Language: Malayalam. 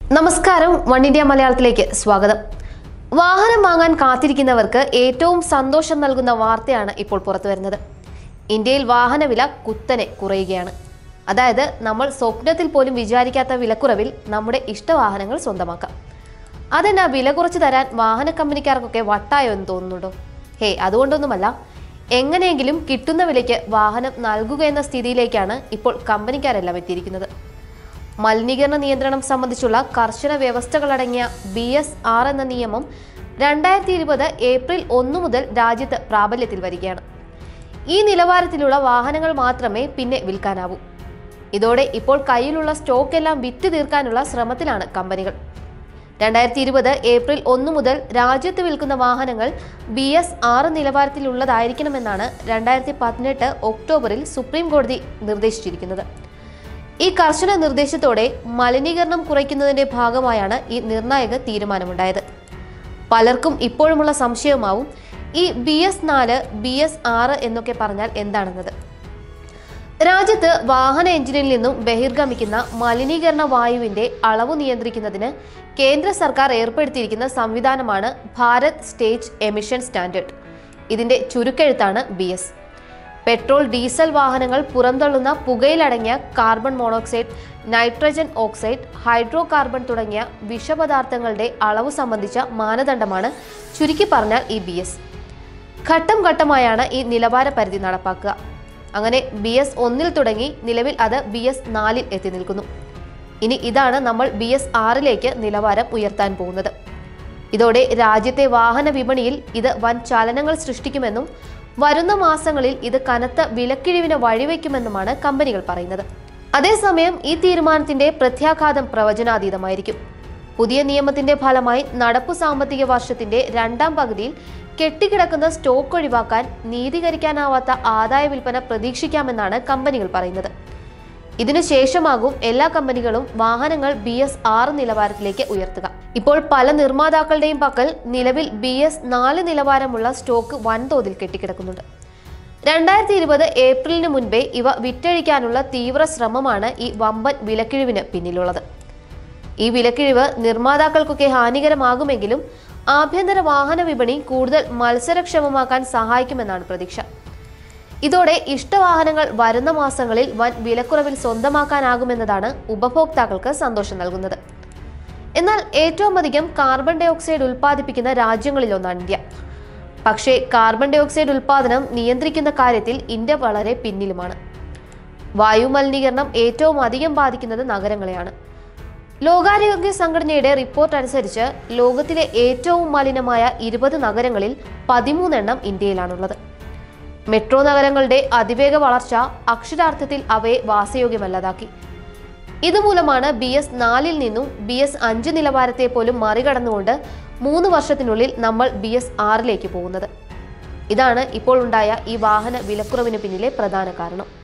നമസ്കാരം വൺ ഇന്ത്യ മലയാളത്തിലേക്ക് സ്വാഗതം വാഹനം വാങ്ങാൻ കാത്തിരിക്കുന്നവർക്ക് ഏറ്റവും സന്തോഷം നൽകുന്ന വാർത്തയാണ് ഇപ്പോൾ പുറത്തു വരുന്നത് ഇന്ത്യയിൽ വാഹനവില കുത്തനെ കുറയുകയാണ് അതായത് നമ്മൾ സ്വപ്നത്തിൽ പോലും വിചാരിക്കാത്ത വിലക്കുറവിൽ നമ്മുടെ ഇഷ്ടവാഹനങ്ങൾ സ്വന്തമാക്കാം അതെന്നാ വില കുറച്ച് തരാൻ വാഹന കമ്പനിക്കാർക്കൊക്കെ വട്ടായോ എന്ന് തോന്നുന്നുണ്ടോ ഹേ അതുകൊണ്ടൊന്നുമല്ല എങ്ങനെയെങ്കിലും കിട്ടുന്ന വിലയ്ക്ക് വാഹനം നൽകുക എന്ന സ്ഥിതിയിലേക്കാണ് ഇപ്പോൾ കമ്പനിക്കാരെല്ലാം എത്തിയിരിക്കുന്നത് മലിനീകരണ നിയന്ത്രണം സംബന്ധിച്ചുള്ള കർശന വ്യവസ്ഥകളടങ്ങിയ ബി എസ് ആർ എന്ന നിയമം രണ്ടായിരത്തി ഇരുപത് ഏപ്രിൽ ഒന്ന് മുതൽ രാജ്യത്ത് പ്രാബല്യത്തിൽ വരികയാണ് ഈ നിലവാരത്തിലുള്ള വാഹനങ്ങൾ മാത്രമേ പിന്നെ വിൽക്കാനാവൂ ഇതോടെ ഇപ്പോൾ കയ്യിലുള്ള സ്റ്റോക്ക് എല്ലാം വിറ്റ് തീർക്കാനുള്ള ശ്രമത്തിലാണ് കമ്പനികൾ രണ്ടായിരത്തി ഇരുപത് ഏപ്രിൽ ഒന്ന് മുതൽ രാജ്യത്ത് വിൽക്കുന്ന വാഹനങ്ങൾ ബി എസ് ആറ് നിലവാരത്തിലുള്ളതായിരിക്കണമെന്നാണ് രണ്ടായിരത്തി പതിനെട്ട് ഒക്ടോബറിൽ സുപ്രീം കോടതി നിർദ്ദേശിച്ചിരിക്കുന്നത് ഈ കർശന നിർദ്ദേശത്തോടെ മലിനീകരണം കുറയ്ക്കുന്നതിന്റെ ഭാഗമായാണ് ഈ നിർണായക തീരുമാനമുണ്ടായത് പലർക്കും ഇപ്പോഴുമുള്ള സംശയമാവും ഈ ബി എസ് നാല് ബി എസ് ആറ് എന്നൊക്കെ പറഞ്ഞാൽ എന്താണെന്നത് രാജ്യത്ത് വാഹന എഞ്ചിനിൽ നിന്നും ബഹിർഗമിക്കുന്ന മലിനീകരണ വായുവിന്റെ അളവ് നിയന്ത്രിക്കുന്നതിന് കേന്ദ്ര സർക്കാർ ഏർപ്പെടുത്തിയിരിക്കുന്ന സംവിധാനമാണ് ഭാരത് സ്റ്റേജ് എമിഷൻ സ്റ്റാൻഡേർഡ് ഇതിന്റെ ചുരുക്കെഴുത്താണ് ബി എസ് പെട്രോൾ ഡീസൽ വാഹനങ്ങൾ പുറന്തള്ളുന്ന പുകയിലടങ്ങിയ carbon monoxide nitrogen oxide hydro carbon തുടങ്ങിയ വിഷപദാർത്ഥങ്ങളുടെ അളവ് സംബന്ധിച്ച മാനദണ്ഡമാണ് ചുരുക്കി പറഞ്ഞാൽ ഈ ബി എസ് ഘട്ടം ഘട്ടമായാണ് ഈ നിലവാര പരിധി നടപ്പാക്കുക അങ്ങനെ ബി എസ് ഒന്നിൽ തുടങ്ങി നിലവിൽ അത് ബി എസ് നാലിൽ എത്തി നിൽക്കുന്നു ഇനി ഇതാണ് നമ്മൾ ബി എസ് ആറിലേക്ക് നിലവാരം ഉയർത്താൻ പോകുന്നത് ഇതോടെ രാജ്യത്തെ വാഹന വിപണിയിൽ ഇത് വൻ ചലനങ്ങൾ സൃഷ്ടിക്കുമെന്നും വരുന്ന മാസങ്ങളിൽ ഇത് കനത്ത വിലക്കിഴിവിന് വഴിവെക്കുമെന്നുമാണ് കമ്പനികൾ പറയുന്നത് അതേസമയം ഈ തീരുമാനത്തിന്റെ പ്രത്യാഘാതം പ്രവചനാതീതമായിരിക്കും പുതിയ നിയമത്തിന്റെ ഫലമായി നടപ്പു സാമ്പത്തിക വർഷത്തിന്റെ രണ്ടാം പകുതിയിൽ കെട്ടിക്കിടക്കുന്ന സ്റ്റോക്ക് ഒഴിവാക്കാൻ നീതീകരിക്കാനാവാത്ത ആദായ വിൽപ്പന പ്രതീക്ഷിക്കാമെന്നാണ് കമ്പനികൾ പറയുന്നത് ഇതിനു ശേഷമാകും എല്ലാ കമ്പനികളും വാഹനങ്ങൾ ബി എസ് ആറ് നിലവാരത്തിലേക്ക് ഉയർത്തുക ഇപ്പോൾ പല നിർമ്മാതാക്കളുടെയും പക്കൽ നിലവിൽ ബി എസ് നാല് നിലവാരമുള്ള സ്റ്റോക്ക് വൻതോതിൽ കെട്ടിക്കിടക്കുന്നുണ്ട് രണ്ടായിരത്തി ഇരുപത് ഏപ്രിലിന് മുൻപേ ഇവ വിറ്റഴിക്കാനുള്ള തീവ്ര ശ്രമമാണ് ഈ വമ്പൻ വിലക്കിഴിവിന് പിന്നിലുള്ളത് ഈ വിലക്കിഴിവ് നിർമ്മാതാക്കൾക്കൊക്കെ ഹാനികരമാകുമെങ്കിലും ആഭ്യന്തര വാഹന വിപണി കൂടുതൽ മത്സരക്ഷമമാക്കാൻ സഹായിക്കുമെന്നാണ് പ്രതീക്ഷ ഇതോടെ ഇഷ്ടവാഹനങ്ങൾ വരുന്ന മാസങ്ങളിൽ വൻ വിലക്കുറവിൽ സ്വന്തമാക്കാനാകുമെന്നതാണ് ഉപഭോക്താക്കൾക്ക് സന്തോഷം നൽകുന്നത് എന്നാൽ ഏറ്റവും അധികം കാർബൺ ഡൈ ഓക്സൈഡ് ഉൽപ്പാദിപ്പിക്കുന്ന രാജ്യങ്ങളിലൊന്നാണ് ഇന്ത്യ പക്ഷേ കാർബൺ ഡൈ ഓക്സൈഡ് ഉൽപ്പാദനം നിയന്ത്രിക്കുന്ന കാര്യത്തിൽ ഇന്ത്യ വളരെ പിന്നിലുമാണ് വായു മലിനീകരണം ഏറ്റവും അധികം ബാധിക്കുന്നത് നഗരങ്ങളെയാണ് ലോകാരോഗ്യ സംഘടനയുടെ റിപ്പോർട്ട് അനുസരിച്ച് ലോകത്തിലെ ഏറ്റവും മലിനമായ ഇരുപത് നഗരങ്ങളിൽ പതിമൂന്നെണ്ണം ഇന്ത്യയിലാണുള്ളത് മെട്രോ നഗരങ്ങളുടെ അതിവേഗ വളർച്ച അക്ഷരാർത്ഥത്തിൽ അവയെ വാസയോഗ്യമല്ലാതാക്കി ഇതുമൂലമാണ് ബി എസ് നാലിൽ നിന്നും ബി എസ് അഞ്ച് നിലവാരത്തെ പോലും മറികടന്നുകൊണ്ട് മൂന്ന് വർഷത്തിനുള്ളിൽ നമ്മൾ ബി എസ് ആറിലേക്ക് പോകുന്നത് ഇതാണ് ഇപ്പോൾ ഉണ്ടായ ഈ വാഹന വിലക്കുറവിന് പിന്നിലെ പ്രധാന കാരണം